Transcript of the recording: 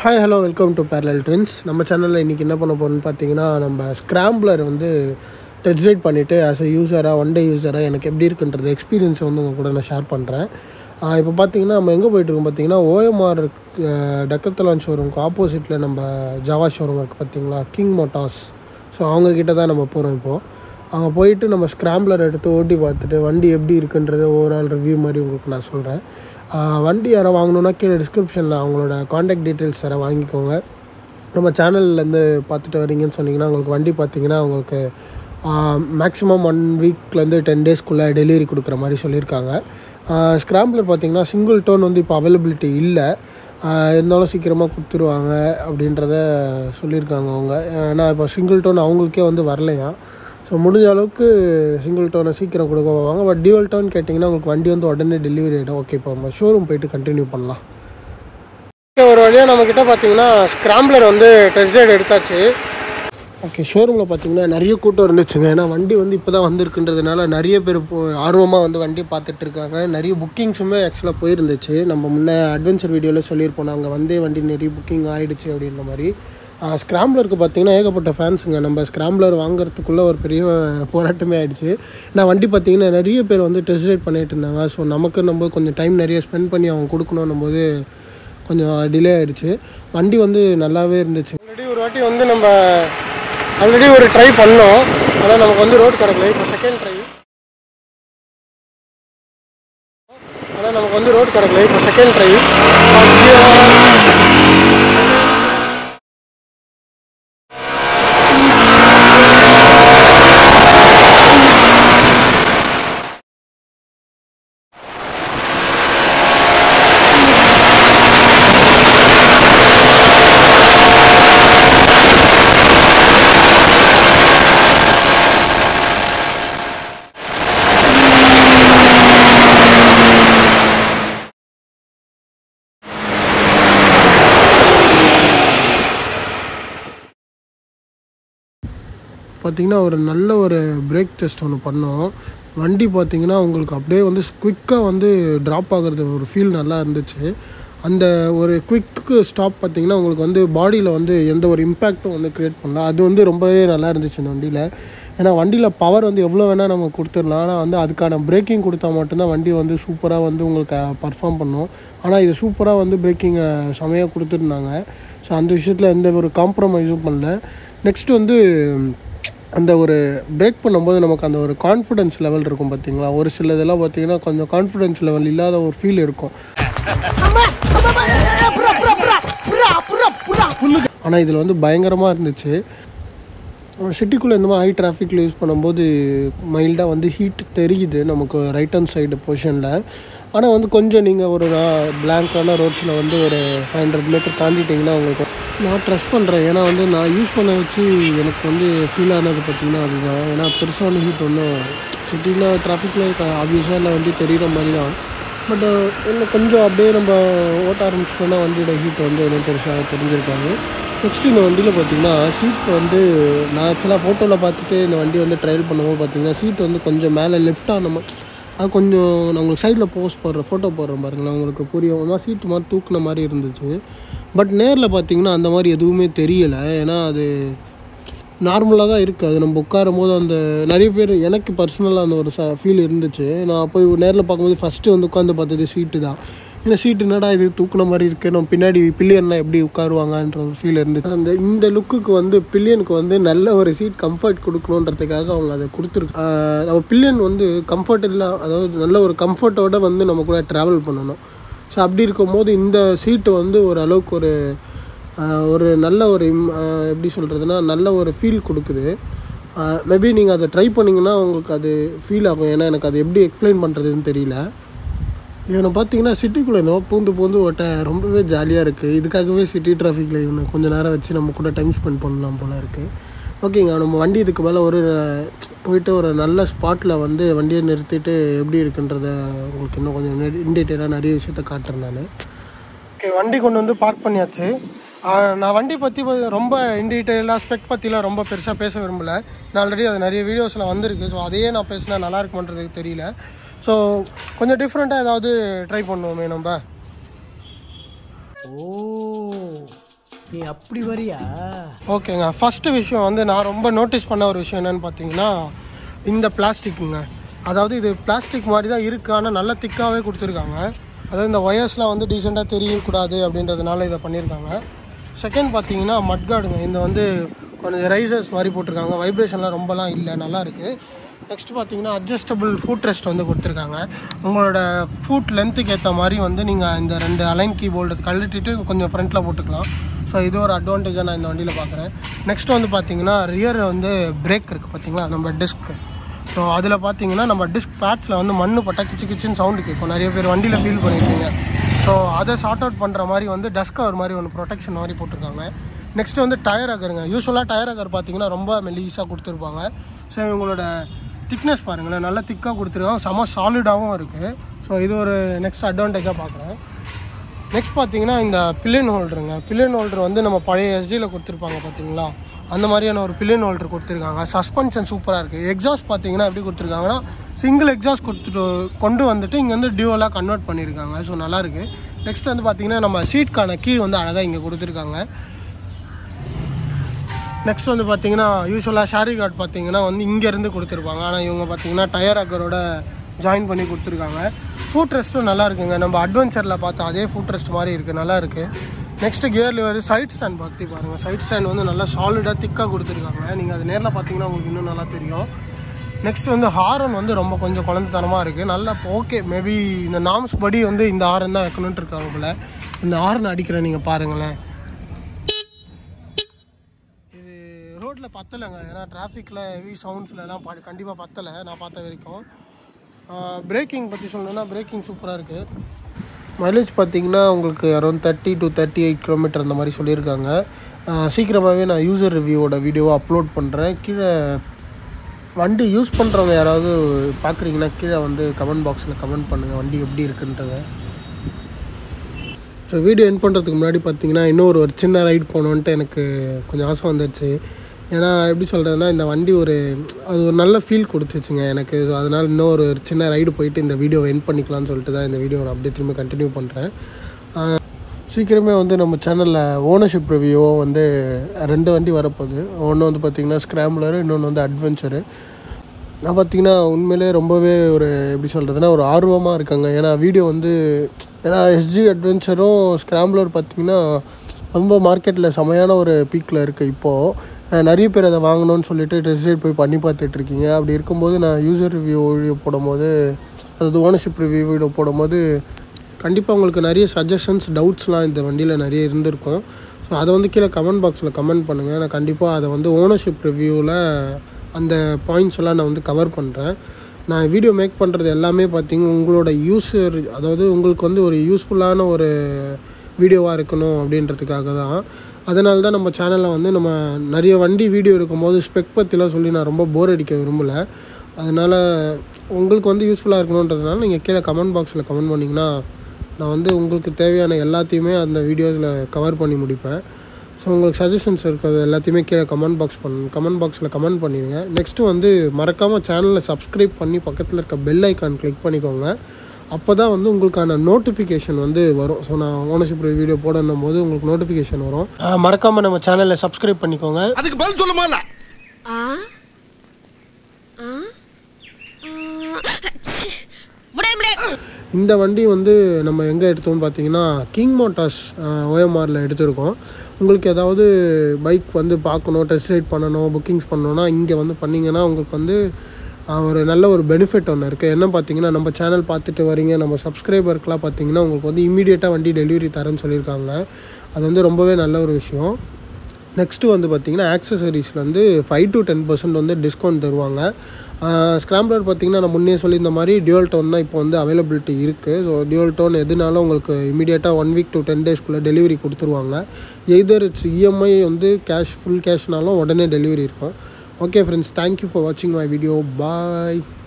hi hello welcome to parallel twins நம்ம சேனலில் இன்றைக்கி என்ன பண்ண போகிறோம்னு பார்த்தீங்கன்னா நம்ம ஸ்க்ராம்பிளர் வந்து டெஸ்ட் ரைட் பண்ணிவிட்டு ஆஸ் அ யூஸராக ஒன் டே யூஸராக எனக்கு எப்படி இருக்குன்றது எக்ஸ்பீரியன்ஸை வந்து உங்கள் கூட நான் ஷேர் பண்ணுறேன் இப்போ பார்த்தீங்கன்னா நம்ம எங்கே போயிட்டுருக்கோம் பார்த்தீங்கன்னா ஓஎம்ஆர் டக்கத்தலான் ஷோரூம்க்கு ஆப்போசிட்டில் நம்ம ஜாவா ஷோரூம் இருக்குது பார்த்தீங்களா கிங் மோட்டார்ஸ் ஸோ அவங்கக்கிட்ட தான் நம்ம போகிறோம் இப்போது அங்கே போயிட்டு நம்ம ஸ்க்ராம்பிளர் எடுத்து ஓட்டி பார்த்துட்டு வண்டி எப்படி இருக்குன்றது ஓவரால் ரிவ்யூ மாதிரி உங்களுக்கு நான் சொல்கிறேன் வண்டி யாரை வாங்கணுன்னா கீழே டிஸ்கிரிப்ஷனில் அவங்களோட காண்டாக்ட் டீட்டெயில்ஸ் யாரை வாங்கிக்கோங்க நம்ம சேனல்லேருந்து பார்த்துட்டு வரீங்கன்னு சொன்னீங்கன்னா உங்களுக்கு வண்டி பார்த்தீங்கன்னா உங்களுக்கு மேக்ஸிமம் ஒன் வீக்லேருந்து டென் டேஸ்க்குள்ளே டெலிவரி கொடுக்குற மாதிரி சொல்லியிருக்காங்க ஸ்க்ராம்பிளர் பார்த்தீங்கன்னா சிங்கிள் டோன் வந்து இப்போ அவைலபிலிட்டி இல்லை இருந்தாலும் சீக்கிரமாக கொடுத்துருவாங்க அப்படின்றத சொல்லியிருக்காங்க அவங்க ஏன்னா இப்போ சிங்கிள் டோன் அவங்களுக்கே வந்து வரலையா ஸோ முடிஞ்ச அளவுக்கு சிங்கிள் டோனை சீக்கிரம் கொடுக்க போவாங்க பட் டியூவல் டோன் கேட்டிங்கன்னா உங்களுக்கு வண்டி வந்து உடனே டெலிவரி ஆகிடும் ஓகே இப்போ நம்ம ஷோரூம் போயிட்டு கண்டினியூ பண்ணலாம் ஓகே ஒரு வழியாக நம்மக்கிட்ட பார்த்தீங்கன்னா ஸ்க்ராம்பிளர் வந்து டெஸ்ட் ரைட் எடுத்தாச்சு ஓகே ஷோரூமில் பார்த்தீங்கன்னா நிறைய கூட்டம் இருந்துச்சுங்க ஏன்னா வண்டி வந்து இப்போ தான் வந்திருக்குன்றதுனால நிறைய பேர் இப்போ ஆர்வமாக வந்து வண்டி பார்த்துட்டு இருக்காங்க நிறைய புக்கிங்ஸுமே ஆக்சுவலாக போயிருந்துச்சு நம்ம முன்னே அட்வென்ச்சர் வீடியோவில் சொல்லியிருப்போம் நாங்கள் வந்தே வண்டி நிறைய புக்கிங் ஆகிடுச்சு அப்படின்ற மாதிரி ஸ்க்ராம்பிளருக்கு பார்த்தீங்கன்னா ஏகப்பட்ட ஃபேன்ஸுங்க நம்ம ஸ்க்ராம்பிளர் வாங்குறதுக்குள்ளே ஒரு பெரிய போராட்டமே ஆயிடுச்சு நான் வண்டி பார்த்தீங்கன்னா நிறைய பேர் வந்து டெஸ்ட் ரைட் பண்ணிட்டு இருந்தாங்க ஸோ நமக்கு நம்ம கொஞ்சம் டைம் நிறைய ஸ்பெண்ட் பண்ணி அவங்க கொடுக்கணும் போது கொஞ்சம் டிலே ஆகிடுச்சு வண்டி வந்து நல்லாவே இருந்துச்சு ஆல்ரெடி ஒரு வாட்டி வந்து நம்ம ஆல்ரெடி ஒரு ட்ரை பண்ணோம் ஆனால் நமக்கு வந்து ரோட் கிடக்கல இப்போ செகண்ட் ட்ரை ஆனால் நமக்கு வந்து ரோட் கிடக்கல இப்போ செகண்ட் ட்ரை பார்த்திங்கன்னா ஒரு நல்ல ஒரு பிரேக் டெஸ்ட் ஒன்று பண்ணோம் வண்டி பார்த்திங்கன்னா உங்களுக்கு அப்படியே வந்து குயிக்காக வந்து ட்ராப் ஆகிறது ஒரு ஃபீல் நல்லா இருந்துச்சு அந்த ஒரு குவிக்கு ஸ்டாப் பார்த்திங்கன்னா உங்களுக்கு வந்து பாடியில் வந்து எந்த ஒரு இம்பேக்ட்டும் வந்து க்ரியேட் பண்ணல அது வந்து ரொம்பவே நல்லா இருந்துச்சு இந்த வண்டியில் ஏன்னா வண்டியில் பவர் வந்து எவ்வளோ வேணால் நம்ம கொடுத்துடலாம் ஆனால் வந்து அதுக்கான பிரேக்கிங் கொடுத்தா மட்டும்தான் வண்டி வந்து சூப்பராக வந்து உங்களுக்கு பர்ஃபார்ம் பண்ணும் ஆனால் இது சூப்பராக வந்து பிரேக்கிங்கை செமையாக கொடுத்துருந்தாங்க ஸோ அந்த விஷயத்தில் எந்த ஒரு காம்ப்ரமைஸும் பண்ணல நெக்ஸ்ட் வந்து அந்த ஒரு பிரேக் பண்ணும்போது நமக்கு அந்த ஒரு கான்ஃபிடென்ஸ் லெவல் இருக்கும் பார்த்தீங்களா ஒரு சில இதெல்லாம் பார்த்தீங்கன்னா கொஞ்சம் கான்ஃபிடென்ஸ் லெவல் இல்லாத ஒரு ஃபீல் இருக்கும் ஆனால் இதில் வந்து பயங்கரமாக இருந்துச்சு சிட்டிக்குள்ளே இந்த மாதிரி ஹை டிராஃபிக்கில் யூஸ் பண்ணும்போது மைல்டாக வந்து ஹீட் தெரியுது நமக்கு ரைட் ஹேண்ட் சைடு பொசிஷனில் ஆனால் வந்து கொஞ்சம் நீங்கள் ஒரு பிளாங்கான ரோட்ஸில் வந்து ஒரு ஃபைவ் ஹண்ட்ரட் மீட்டர் தாண்டிட்டிங்கன்னா உங்களுக்கு நான் ட்ரஸ்ட் பண்ணுறேன் ஏன்னா வந்து நான் யூஸ் பண்ண வச்சு எனக்கு வந்து ஃபீல் ஆனது பார்த்திங்கன்னா அதுதான் ஏன்னா பெருசான ஹீட் ஒன்றும் சிட்டியில் டிராஃபிக்கில் இருக்க ஆப்வியஸாக இல்லை வண்டி தெரிகிற மாதிரி தான் பட் இன்னும் கொஞ்சம் அப்படியே நம்ம ஓட்ட ஆரம்பிச்சிட்டோன்னா வண்டியோட ஹீட் வந்து இன்னும் பெருசாக தெரிஞ்சிருக்காங்க நெக்ஸ்ட் இந்த வண்டியில் பார்த்தீங்கன்னா சீட் வந்து நான் ஆக்சுவலாக ஃபோட்டோவில் பார்த்துட்டு இந்த வண்டி வந்து ட்ரையல் பண்ணும்போது பார்த்தீங்கன்னா சீட் வந்து கொஞ்சம் மேலே லெஃப்ட் ஆன அது கொஞ்சம் நான் உங்களுக்கு சைடில் போஸ்ட் போடுறேன் ஃபோட்டோ போடுறேன் பாருங்களேன் உங்களுக்கு புரியும் சீட்டு மாதிரி தூக்குன மாதிரி இருந்துச்சு பட் நேரில் பார்த்தீங்கன்னா அந்த மாதிரி எதுவுமே தெரியலை ஏன்னா அது நார்மலாக தான் இருக்குது அது நம்ம உட்காரும் போது அந்த நிறைய பேர் எனக்கு பர்சனலாக அந்த ஒரு ச ஃபீல் இருந்துச்சு நான் போய் நேரில் பார்க்கும்போது ஃபஸ்ட்டு வந்து உட்காந்து பார்த்தது சீட்டு தான் ஏன்னா சீட்டு என்னடா இது தூக்குன மாதிரி இருக்குது நம்ம பின்னாடி பில்லியன்லாம் எப்படி உட்காருவாங்கன்ற ஒரு ஃபீல் இருந்துச்சு அந்த இந்த லுக்குக்கு வந்து பில்லியனுக்கு வந்து நல்ல ஒரு சீட் கம்ஃபர்ட் கொடுக்கணுன்றதுக்காக அவங்க அதை கொடுத்துருக்கு நம்ம பில்லியன் வந்து கம்ஃபர்ட் இல்லை அதாவது நல்ல ஒரு கம்ஃபர்ட்டோட வந்து நம்ம கூட ட்ராவல் பண்ணணும் ஸோ அப்படி இருக்கும்போது இந்த சீட்டு வந்து ஒரு அளவுக்கு ஒரு ஒரு நல்ல ஒரு எப்படி சொல்கிறதுனா நல்ல ஒரு ஃபீல் கொடுக்குது மேபி நீங்கள் அதை ட்ரை பண்ணிங்கன்னா உங்களுக்கு அது ஃபீல் ஆகும் ஏன்னா எனக்கு அது எப்படி எக்ஸ்பிளைன் பண்ணுறதுன்னு தெரியல இவனை பார்த்தீங்கன்னா சிட்டிக்குள்ளே இந்த பூந்து பூந்து ஓட்ட ரொம்பவே ஜாலியாக இருக்குது இதுக்காகவே சிட்டி டிராஃபிக்கில் இவனை கொஞ்சம் நேரம் வச்சு நம்ம கூட டைம் ஸ்பெண்ட் பண்ணலாம் போல் இருக்குது ஓகேங்க நம்ம வண்டி இதுக்கு மேலே ஒரு போயிட்டு ஒரு நல்ல ஸ்பாட்டில் வந்து வண்டியை நிறுத்திட்டு எப்படி இருக்குன்றத உங்களுக்கு இன்னும் கொஞ்சம் இன்டீட்டெயிலாக நிறைய விஷயத்த காட்டுறேன் நான் ஓகே வண்டி கொண்டு வந்து பார்க் பண்ணியாச்சு நான் வண்டி பற்றி ரொம்ப இன்டீட்டெயிலாக ஸ்பெக் பற்றிலாம் ரொம்ப பெருசாக பேச விரும்பலை நான் ஆல்ரெடி அது நிறைய வீடியோஸில் வந்திருக்கு ஸோ அதையே நான் பேசினா நல்லா இருக்குமன்றதுக்கு தெரியல ஸோ கொஞ்சம் டிஃப்ரெண்ட்டாக ஏதாவது ட்ரை பண்ணுவோமே நம்ம ஓ நீ அப்படி வரியா ஓகேங்க ஃபஸ்ட்டு விஷயம் வந்து நான் ரொம்ப நோட்டீஸ் பண்ண ஒரு விஷயம் என்னன்னு பார்த்தீங்கன்னா இந்த பிளாஸ்டிக்குங்க அதாவது இது பிளாஸ்டிக் மாதிரி தான் இருக்குது ஆனால் நல்லா திக்காகவே கொடுத்துருக்காங்க அதாவது இந்த ஒயர்ஸ்லாம் வந்து டீசெண்டாக தெரியக்கூடாது அப்படின்றதுனால இதை பண்ணியிருக்காங்க செகண்ட் பார்த்தீங்கன்னா மட்கார்டுங்க இந்த வந்து கொஞ்சம் ரைசர்ஸ் மாதிரி போட்டிருக்காங்க வைப்ரேஷன்லாம் ரொம்பலாம் இல்லை நல்லா இருக்குது நெக்ஸ்ட் பார்த்தீங்கன்னா அட்ஜஸ்டபிள் ஃபுட் ரெஸ்ட் வந்து கொடுத்துருக்காங்க உங்களோட ஃபுட் லென்த்துக்கு ஏற்ற மாதிரி வந்து நீங்கள் இந்த ரெண்டு அலைன் கீபோர்டு கழட்டிட்டு கொஞ்சம் ஃப்ரண்ட்டில் போட்டுக்கலாம் ஸோ இது ஒரு அட்வான்டேஜாக நான் இந்த வண்டியில் பார்க்குறேன் நெக்ஸ்ட் வந்து பார்த்தீங்கன்னா ரியர் வந்து பிரேக் இருக்குது பார்த்தீங்களா நம்ம டிஸ்க்கு ஸோ அதில் பார்த்தீங்கன்னா நம்ம டிஸ்க் பேட்ஸில் வந்து மண்ணு பட்டா கிச்சு கிச்சின்னு சவுண்டு கேட்கும் நிறைய பேர் வண்டியில் ஃபீல் பண்ணியிருப்பீங்க ஸோ அதை சார்ட் அவுட் பண்ணுற மாதிரி வந்து டஸ்க் கவர் மாதிரி ஒன்று ப்ரொடெக்ஷன் மாதிரி போட்டிருக்காங்க நெக்ஸ்ட் வந்து டயர் அகருங்க யூஸ்வலாக டயர் அகர் பார்த்தீங்கன்னா ரொம்ப மெல்லீஸாக கொடுத்துருப்பாங்க ஸோ இவங்களோட திக்னஸ் பாருங்களேன் நல்லா திக்காக கொடுத்துருக்காங்க செம சாலிடாகவும் இருக்குது ஸோ இது ஒரு நெக்ஸ்ட் அட்வான்டேஜாக பார்க்குறேன் நெக்ஸ்ட் பார்த்தீங்கன்னா இந்த பில்லியன் ஹோல்டருங்க பில்லியன் ஹோல்டர் வந்து நம்ம பழைய எஸ்டியில் கொடுத்துருப்பாங்க பார்த்தீங்களா அந்த மாதிரியான ஒரு பில்லியன் ஹோல்டர் கொடுத்துருக்காங்க சஸ்பென்ஷன் சூப்பராக இருக்குது எக்ஸாஸ்ட் பார்த்தீங்கன்னா எப்படி கொடுத்துருக்காங்கன்னா சிங்கிள் எக்ஸாஸ்ட் கொடுத்துட்டு கொண்டு வந்துட்டு இங்கே வந்து டியூவலாக கன்வெர்ட் பண்ணியிருக்காங்க ஸோ நல்லாயிருக்கு நெக்ஸ்ட் வந்து பார்த்தீங்கன்னா நம்ம சீட்கான கீ வந்து அழகாக இங்கே கொடுத்துருக்காங்க நெக்ஸ்ட் வந்து பார்த்தீங்கன்னா யூஸ்வலாக ஷாரி கார்டு பார்த்தீங்கன்னா வந்து இங்கேருந்து கொடுத்துருப்பாங்க ஆனால் இவங்க பார்த்தீங்கன்னா டயர் அக்கரோட ஜாயின் பண்ணி கொடுத்துருக்காங்க ஃபுட் ரெஸ்ட்டும் நல்லா இருக்குங்க நம்ம அட்வென்ச்சரில் பார்த்தா அதே ஃபுட் ரெஸ்ட் மாதிரி இருக்குது நல்லா இருக்குது next gear lever side stand பார்த்து பாருங்கள் சைட் ஸ்டாண்ட் வந்து நல்லா சாலிடாக திக்காக கொடுத்துருக்காங்க நீங்கள் அது நேரில் பார்த்தீங்கன்னா உங்களுக்கு இன்னும் நல்லா தெரியும் நெக்ஸ்ட் வந்து ஹாரன் வந்து ரொம்ப கொஞ்சம் குழந்தைத்தனமாக இருக்குது நல்லா ஓகே மேபி இந்த நாம்ஸ் படி வந்து இந்த ஹாரன் தான் வைக்கணுன்ட்டு இருக்காங்க போல் இந்த ஹாரன் அடிக்கிற நீங்கள் பாருங்களேன் இது ரோட்டில் பத்தலைங்க ஏன்னா டிராஃபிக்கில் ஹெவி சவுண்ட்ஸ்லலாம் பா கண்டிப்பாக பத்தலை நான் பார்த்த வரைக்கும் பிரேக்கிங் பற்றி சொல்லணுன்னா பிரேக்கிங் சூப்பராக இருக்குது மைலேஜ் பார்த்தீங்கன்னா உங்களுக்கு around thirty to thirty eight kilometre அந்த மாதிரி சொல்லியிருக்காங்க சீக்கிரமாகவே நான் யூசர் ரிவ்யூவோட வீடியோவை அப்லோட் பண்ணுறேன் கீழே வண்டி யூஸ் பண்ணுறவங்க யாராவது பார்க்குறீங்கன்னா கீழே வந்து கமெண்ட் பாக்ஸில் கமெண்ட் பண்ணுங்கள் வண்டி எப்படி இருக்குன்றதை ஸோ வீடியோ என் பண்ணுறதுக்கு முன்னாடி பார்த்தீங்கன்னா இன்னொரு ஒரு சின்ன ரைட் போகணுன்ட்டு எனக்கு கொஞ்சம் ஆசை வந்துடுச்சு ஏன்னா எப்படி சொல்கிறதுனா இந்த வண்டி ஒரு அது ஒரு நல்ல ஃபீல் கொடுத்துச்சுங்க எனக்கு ஸோ அதனால் இன்னும் ஒரு சின்ன ரைடு போயிட்டு இந்த வீடியோவை என் பண்ணிக்கலாம்னு சொல்லிட்டு தான் இந்த வீடியோ நான் அப்படியே திரும்ப கண்டினியூ பண்ணுறேன் சீக்கிரமே வந்து நம்ம சேனலில் ஓனர்ஷிப் ரிவ்யூவோ வந்து ரெண்டு வண்டி வரப்போகுது ஒன்று வந்து பார்த்திங்கன்னா ஸ்க்ராம்லரு இன்னொன்று வந்து அட்வென்ச்சரு நான் பார்த்தீங்கன்னா உண்மையிலே ரொம்பவே ஒரு எப்படி சொல்கிறதுனா ஒரு ஆர்வமாக இருக்காங்க ஏன்னா வீடியோ வந்து ஏன்னா எஸ்ஜி அட்வென்ச்சரும் ஸ்க்ராம்லர் பார்த்தீங்கன்னா ரொம்ப மார்க்கெட்டில் செமையான ஒரு பீக்கில் இருக்குது இப்போது அஹ் நிறைய பேர் அதை வாங்கணும்னு சொல்லிட்டு டெஸ்ட் ரைட் போய் பண்ணி பார்த்துட்ருக்கீங்க அப்படி இருக்கும்போது நான் யூசர் ரிவ்யூ வீடியோ போடும்போது அதாவது ஓனர்ஷிப் ரிவ்யூ வீடியோ போடும்போது கண்டிப்பாக உங்களுக்கு நிறைய சஜஷன்ஸ் டவுட்ஸ்லாம் இந்த வண்டியில் நிறைய இருந்திருக்கும் ஸோ அதை வந்து கீழே கமெண்ட் பாக்ஸில் கமெண்ட் பண்ணுங்கள் நான் கண்டிப்பாக அதை வந்து ஓனர்ஷிப் ரிவ்யூவில் அந்த பாயிண்ட்ஸ் எல்லாம் நான் வந்து கவர் பண்ணுறேன் நான் வீடியோ மேக் பண்ணுறது எல்லாமே பார்த்தீங்க உங்களோட யூஸர் அதாவது உங்களுக்கு வந்து ஒரு யூஸ்ஃபுல்லான ஒரு வீடியோவாக இருக்கணும் அப்படின்றதுக்காக தான் அதனால தான் நம்ம சேனலில் வந்து நம்ம நிறைய வண்டி வீடியோ எடுக்கும்போது ஸ்பெக் பற்றிலாம் சொல்லி நான் ரொம்ப போர் அடிக்க விரும்பலை அதனால் உங்களுக்கு வந்து யூஸ்ஃபுல்லாக இருக்கணுன்றதுனால நீங்கள் கீழே கமெண்ட் பாக்ஸில் கமெண்ட் பண்ணிங்கன்னா நான் வந்து உங்களுக்கு தேவையான எல்லாத்தையுமே அந்த வீடியோஸில் கவர் பண்ணி முடிப்பேன் ஸோ உங்களுக்கு சஜஷன்ஸ் இருக்கிறது எல்லாத்தையுமே கீழே கமெண்ட் பாக்ஸ் பண்ண கமெண்ட் பாக்ஸில் கமெண்ட் பண்ணிடுங்க நெக்ஸ்ட்டு வந்து மறக்காமல் சேனலை சப்ஸ்கிரைப் பண்ணி பக்கத்தில் இருக்க பெல் ஐக்கான் கிளிக் பண்ணிக்கோங்க அப்போ தான் வந்து உங்களுக்கான நோட்டிஃபிகேஷன் வந்து வரும் ஸோ நான் ஓனர்ஷிப் வீடியோ போடணும் போது உங்களுக்கு நோட்டிஃபிகேஷன் வரும் மறக்காமல் நம்ம சேனலை சப்ஸ்கிரைப் பண்ணிக்கோங்க அதுக்கு பதில் சொல்லுமா இல்ல ஆ ஆ முடியாது முடியாது இந்த வண்டி வந்து நம்ம எங்கே எடுத்தோம்னு பார்த்தீங்கன்னா கிங் மோட்டார்ஸ் ஓஎம்ஆரில் எடுத்திருக்கோம் உங்களுக்கு ஏதாவது பைக் வந்து பார்க்கணும் டெஸ்ட் ரைட் பண்ணணும் புக்கிங்ஸ் பண்ணணும்னா இங்கே வந்து பண்ணிங்கன்னா உங்களுக்கு வந்து ஆஹ், ஒரு நல்ல ஒரு பெனிஃபிட் ஒன்று இருக்குது என்ன பார்த்தீங்கன்னா நம்ம சேனல் பார்த்துட்டு வரீங்க நம்ம சப்ஸ்கிரைபருக்கெலாம் பார்த்தீங்கன்னா உங்களுக்கு வந்து இமீடியட்டாக வண்டி டெலிவரி தரேன்னு சொல்லியிருக்காங்க அது வந்து ரொம்பவே நல்ல ஒரு விஷயம் நெக்ஸ்ட்டு வந்து பார்த்தீங்கன்னா ஆக்சசரிஸில் வந்து ஃபைவ் டு டென் பர்சன்ட் வந்து டிஸ்கவுண்ட் தருவாங்க ஸ்க்ராம்லர் பார்த்தீங்கன்னா நான் முன்னே சொல்லியிருந்த மாதிரி டியூல் டோன் தான் இப்போ வந்து அவைலபிலிட்டி இருக்குது ஸோ டியூல் டோன் எதுனாலும் உங்களுக்கு இமீடியட்டாக ஒன் வீக் டு டென் டேஸ்க்குள்ளே டெலிவரி கொடுத்துருவாங்க எய்தர் இட்ஸ் இஎம்ஐ வந்து கேஷ் ஃபுல் கேஷ்னாலும் உடனே டெலிவரி இருக்கும் ஓகே ஃப்ரெண்ட்ஸ் தேங்க்யூ ஃபார் வாட்சிங் மை வீடியோ பாய்